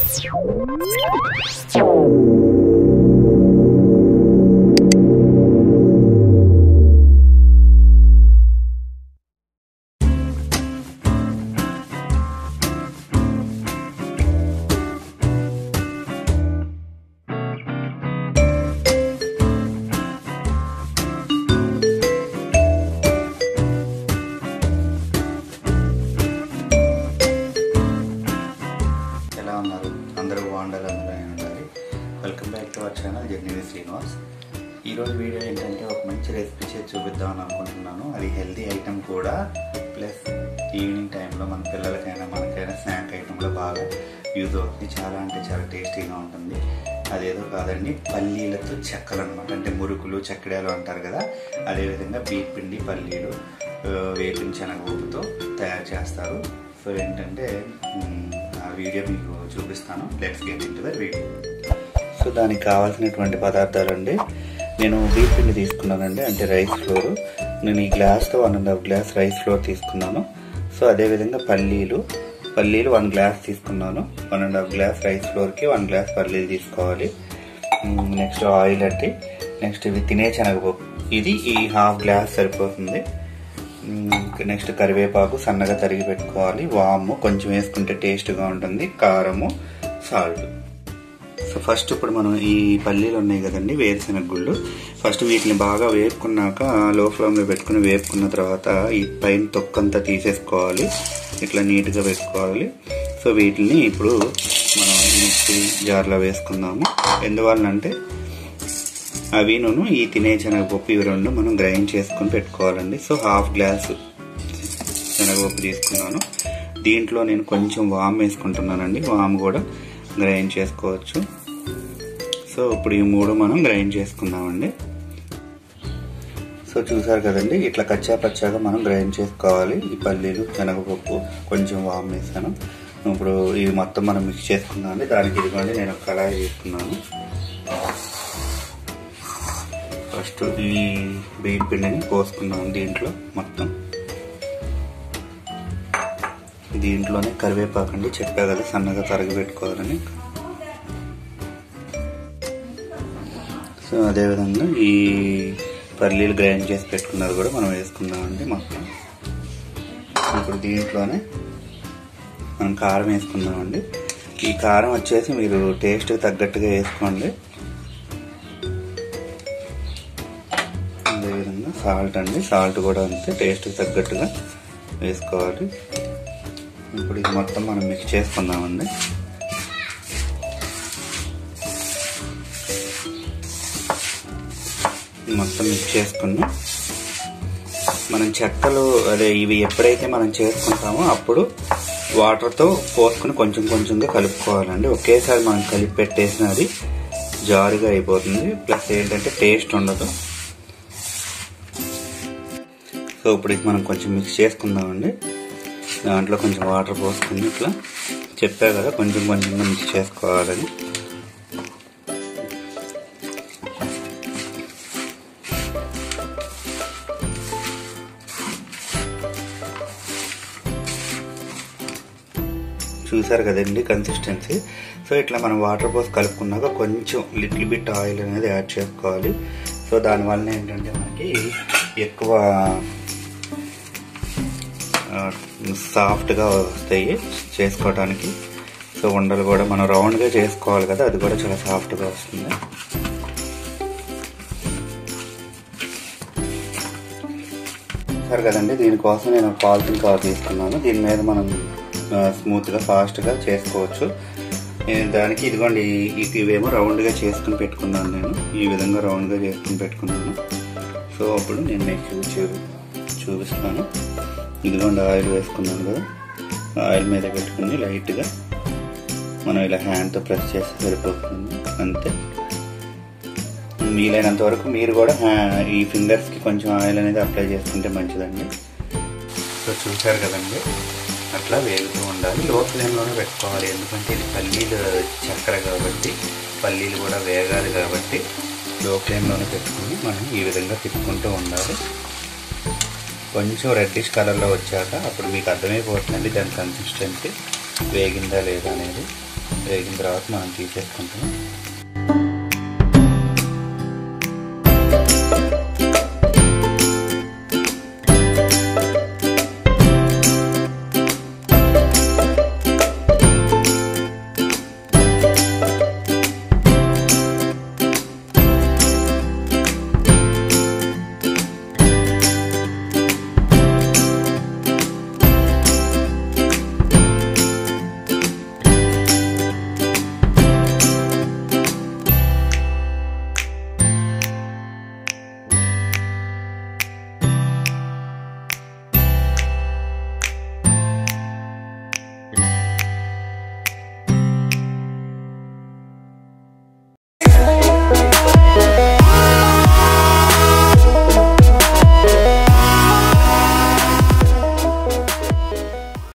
ఎలా ఉన్నారు అందరూ బాగుండాలి అందరూ ఉండాలి welcome back to our channel journey Srinivas ఈరోజు వీడియో ఏంటంటే ఒక మంచి రెసిపీ చేసి చూపిద్దామని అనుకుంటున్నాను అది హెల్తీ ఐటెం కూడా ప్లస్ ఈవినింగ్ టైంలో మన పిల్లలకైనా మనకైనా స్నాక్ ఐటెంలో బాగా యూజ్ అవుతుంది చాలా అంటే చాలా టేస్టీగా ఉంటుంది అదేదో కాదండి పల్లీలతో చెక్కలు అనమాట అంటే మురుకులు చెక్కడాలు అంటారు కదా అదేవిధంగా బీట్ పిండి పల్లీలు ఆ, వేపిన శనగపప్పుతో తయారు చేస్తారు సో ఏంటంటే మ్, ఆ వీడియో మీకు చూపిస్తాను let's get into the video so దానికి కావాల్సినటువంటి పదార్థాలు అండి నేను బీట్ పిండి తీసుకున్నానండి అంటే రైస్ ఫ్లోర్ నేను ఈ గ్లాస్తో one and half glass rice flour తీసుకున్నాను సో అదేవిధంగా పల్లీలు పల్లీలు వన్ గ్లాస్ తీసుకున్నాను one and half glass rice ఫ్లోర్కి వన్ గ్లాస్ పల్లీలు తీసుకోవాలి నెక్స్ట్ ఆయిల్ అంటే నెక్స్ట్ ఇవి తినే శనగపప్పు ఇది ఈ హాఫ్ గ్లాస్ సరిపోతుంది నెక్స్ట్ కరివేపాకు సన్నగా తరిగి పెట్టుకోవాలి వాము కొంచెం వేసుకుంటే టేస్ట్గా ఉంటుంది కారము సాల్ట్ సో ఫస్ట్ ఇప్పుడు మనం ఈ పల్లీలు ఉన్నాయి కదండి వేరుశనగ గుళ్ళు ఫస్ట్ వీటిని బాగా వేపుకున్నాక లో ఫ్లేమ్లో పెట్టుకుని వేపుకున్న తర్వాత ఈ పైన తొక్కంతా తీసేసుకోవాలి ఇట్లా నీట్గా పెట్టుకోవాలి సో వీటిని ఇప్పుడు మనం మిక్సీ జార్లో వేసుకుందాము ఎందువల్లంటే అవి నూనె ఈ తినే శనగపప్పు ఇవి రెండు మనం గ్రైండ్ చేసుకొని పెట్టుకోవాలండి సో హాఫ్ గ్లాసు శనగపప్పు తీసుకున్నాను దీంట్లో నేను కొంచెం వామ్ వేసుకుంటున్నానండి వామ్ కూడా గ్రైండ్ చేసుకోవచ్చు సో ఇప్పుడు ఈ మూడు మనం గ్రైండ్ చేసుకుందామండి సో చూసారు కదండి ఇట్లా కచ్చా పచ్చాగా మనం గ్రైండ్ చేసుకోవాలి ఈ పల్లీలు శనగపప్పు కొంచెం వామ్ వేసాను ఇప్పుడు ఇవి మొత్తం మనం మిక్స్ చేసుకుందామండి దానికి ఇదిగోండి నేను ఒక కళాయి తీసుకున్నాను ఫస్ట్ ఈ బియ్యం పిండిని పోసుకున్నాం దీంట్లో మొత్తం దీంట్లోనే కరివేపాకు అండి చెప్పా కదా సన్నగా తరిగి పెట్టుకోవాలని సో అదేవిధంగా ఈ పల్లీలు గ్రైండ్ చేసి పెట్టుకున్నది కూడా మనం వేసుకుందామండి మొత్తం ఇప్పుడు దీంట్లోనే మనం కారం వేసుకుందామండి ఈ కారం వచ్చేసి మీరు టేస్ట్కి తగ్గట్టుగా వేసుకోండి అదేవిధంగా సాల్ట్ అండి సాల్ట్ కూడా అంతే టేస్ట్కి తగ్గట్టుగా వేసుకోవాలి ఇప్పుడు ఇది మొత్తం మనం మిక్స్ చేసుకుందామండి మొత్తం మిక్స్ చేసుకుని మనం చెక్కలు అదే ఇవి ఎప్పుడైతే మనం చేసుకుంటామో అప్పుడు వాటర్తో పోసుకుని కొంచెం కొంచెంగా కలుపుకోవాలండి ఒకేసారి మనం కలిపి పెట్టేసిన అది జారుగా అయిపోతుంది ప్లస్ ఏంటంటే టేస్ట్ ఉండదు సో ఇప్పుడు ఇది మనం కొంచెం మిక్స్ చేసుకుందామండి దాంట్లో కొంచెం వాటర్ పోసుకుని ఇట్లా చెప్పా కదా కొంచెం కొంచెంగా మిక్స్ చేసుకోవాలని చూసారు కదండి కన్సిస్టెన్సీ సో ఇట్లా మనం వాటర్ పోసి కలుపుకున్నాక కొంచెం లిటిల్ బిట్ ఆయిల్ అనేది యాడ్ చేసుకోవాలి సో దానివల్ల ఏంటంటే మనకి ఎక్కువ సాఫ్ట్గా వస్తాయి చేసుకోవడానికి సో ఉండలు కూడా మనం రౌండ్గా చేసుకోవాలి కదా అది కూడా చాలా సాఫ్ట్గా వస్తుంది సరే కదండి దీనికోసం నేను పాలిథిన్ కవర్ తీసుకున్నాను దీని మీద మనం స్మూత్గా ఫాస్ట్గా చేసుకోవచ్చు నేను దానికి ఇదిగోండి ఈ- ఇవేమో రౌండ్గా చేసుకుని పెట్టుకున్నాను నేను ఈ విధంగా రౌండ్గా చేసుకుని పెట్టుకున్నాను సో అప్పుడు నేను మీకు చూసి చూపిస్తాను ఇదిగోండి ఆయిల్ వేసుకున్నాను కదా ఆయిల్ మీద పెట్టుకుని లైట్గా మనం ఇలా హ్యాండ్తో ప్రెస్ చేస్తే సరిపోతుంది అంతే వీలైనంత వరకు మీరు కూడా హ్యా- ఈ ఫింగర్స్కి కొంచెం ఆయిల్ అనేది అప్లై చేసుకుంటే మంచిదండి సో చూశారు కదండి అట్లా వేగుతూ ఉండాలి లో ఫ్లేమ్లోనే పెట్టుకోవాలి ఎందుకంటే ఇది పల్లీలు చక్కెర కాబట్టి పల్లీలు కూడా వేగాలి కాబట్టి లో ఫ్లేమ్లోనే పెట్టుకుని మనం ఈ విధంగా తిప్పుకుంటూ ఉండాలి కొంచెం రెడ్డిష్ కలర్లో వచ్చాక అప్పుడు మీకు అర్థమైపోతుందండి దాని కన్సిస్టెన్సీ వేగిందా లేదా అనేది వేగిన తర్వాత మనం తీసేసుకుంటాం